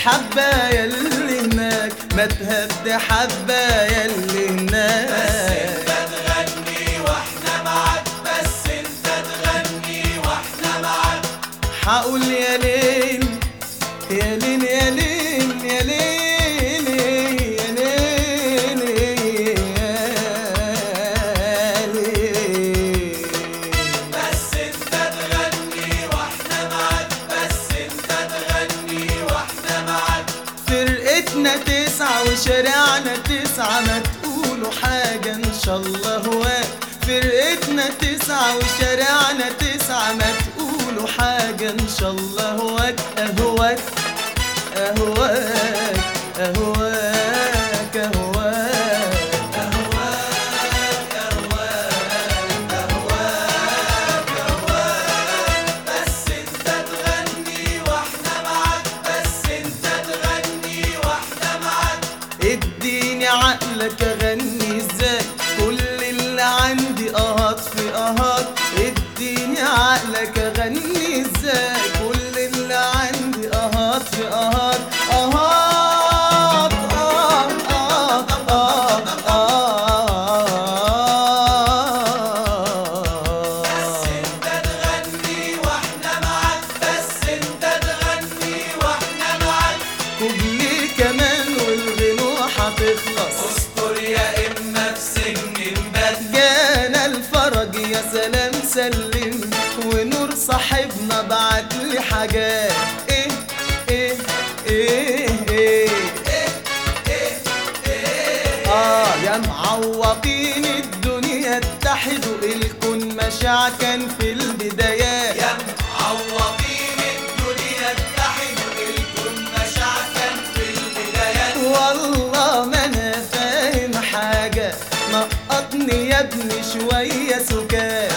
حبة يلي هناك ما تهدي حبة يلي هناك تغني واحنا معاك بس انت تغني واحنا معاك حقول يا ليل يا ليل يا ليل يا ليل يا ليل يا ليل بس انت تغني واحنا معاك بس انت تغني واحنا معاك فرقتنا تسعة وشارعنا تسعة ما تقولوا حاجة إن شاء الله هواك فرقتنا تسعة وشارعنا تسعة ما تقولوا حاجة إن شاء الله هواك أهواك أهواك أهواك أهواك بس انت تغني واحنا معاك بس انت تغني واحنا معاك اديني عقلك اغني ازاي كل اللي عندي اهات في اهات اديني عقلك اغني ازاي كل اللي عندي اهات في اهات اهات آه آه آه بس آه انت تغني واحنا معاك بس انت تغني واحنا معاك كوبلي كمان والغنوة هتخلص استر يا اما في سجن نبات جانا الفرج يا سلام سلم ونور صاحبنا بعت لي حاجات ايه ايه ايه ايه اه يا معوقين الدنيا اتحدوا الكون مشاع كان في البدايات يا معوضين الدنيا اتحدوا الكون مشاعكا في البدايات والله ما انا فاهم حاجة نقطني يا ابني شوية سكات